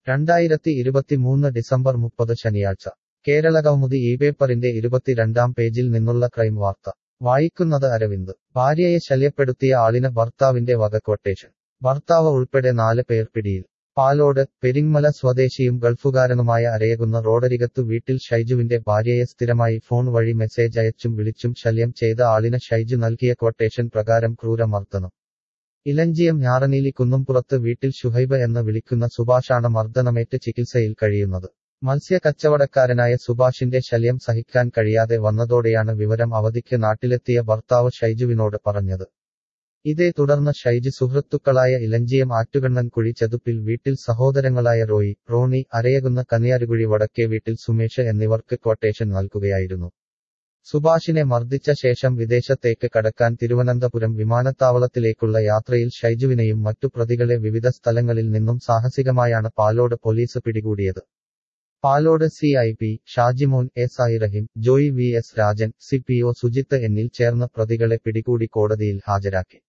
രണ്ടായിരത്തി ഇരുപത്തിമൂന്ന് ഡിസംബർ മുപ്പത് ശനിയാഴ്ച കേരളകൗമുദി ഈ പേപ്പറിന്റെ ഇരുപത്തിരണ്ടാം പേജിൽ നിന്നുള്ള ക്രൈം വാർത്ത വായിക്കുന്നത് അരവിന്ദ് ഭാര്യയെ ശല്യപ്പെടുത്തിയ ആളിന് ഭർത്താവിന്റെ വക ക്വട്ടേഷൻ ഭർത്താവ് ഉൾപ്പെടെ നാല് പേർ പിടിയിൽ പാലോട് പെരിങ്ങമല സ്വദേശിയും ഗൾഫുകാരനുമായ അരയകുന്ന റോഡരികത്തു വീട്ടിൽ ഷൈജുവിന്റെ ഭാര്യയെ സ്ഥിരമായി ഫോൺ വഴി മെസ്സേജ് അയച്ചും വിളിച്ചും ശല്യം ചെയ്ത ആളിന് ഷൈജു നൽകിയ ക്വട്ടേഷൻ പ്രകാരം ക്രൂരമർദ്ദനം ഇലഞ്ചിയം ഞാറനീലി കുന്നുംപുറത്ത് വീട്ടിൽ ഷുഹൈബ് എന്ന് വിളിക്കുന്ന സുഭാഷാണ് മർദ്ദനമേറ്റ് ചികിത്സയിൽ കഴിയുന്നത് മത്സ്യ കച്ചവടക്കാരനായ സുഭാഷിന്റെ ശല്യം സഹിക്കാൻ കഴിയാതെ വന്നതോടെയാണ് വിവരം അവധിക്ക് നാട്ടിലെത്തിയ ഭർത്താവ് ഷൈജുവിനോട് പറഞ്ഞത് ഇതേ തുടർന്ന് ഷൈജു സുഹൃത്തുക്കളായ ഇലഞ്ചിയം ആറ്റുകണ്ണൻകുഴി ചതുപ്പിൽ വീട്ടിൽ സഹോദരങ്ങളായ റോയി റോണി അരയകുന്ന കനിയാരുകുഴി വടക്കേ വീട്ടിൽ സുമേഷ് എന്നിവർക്ക് ക്വട്ടേഷൻ നൽകുകയായിരുന്നു സുഭാഷിനെ മർദ്ദിച്ച ശേഷം വിദേശത്തേക്ക് കടക്കാൻ തിരുവനന്തപുരം വിമാനത്താവളത്തിലേക്കുള്ള യാത്രയിൽ ഷൈജുവിനെയും മറ്റു പ്രതികളെ വിവിധ സ്ഥലങ്ങളിൽ നിന്നും സാഹസികമായാണ് പാലോട് പോലീസ് പിടികൂടിയത് Palode C I P Shajimon S I Rahim Joy V S Rajan C P O Sujith എന്നിൽ ചേർന്ന് പ്രതികളെ പിടികൂടി കോടതിയിൽ ഹാജരാക്കി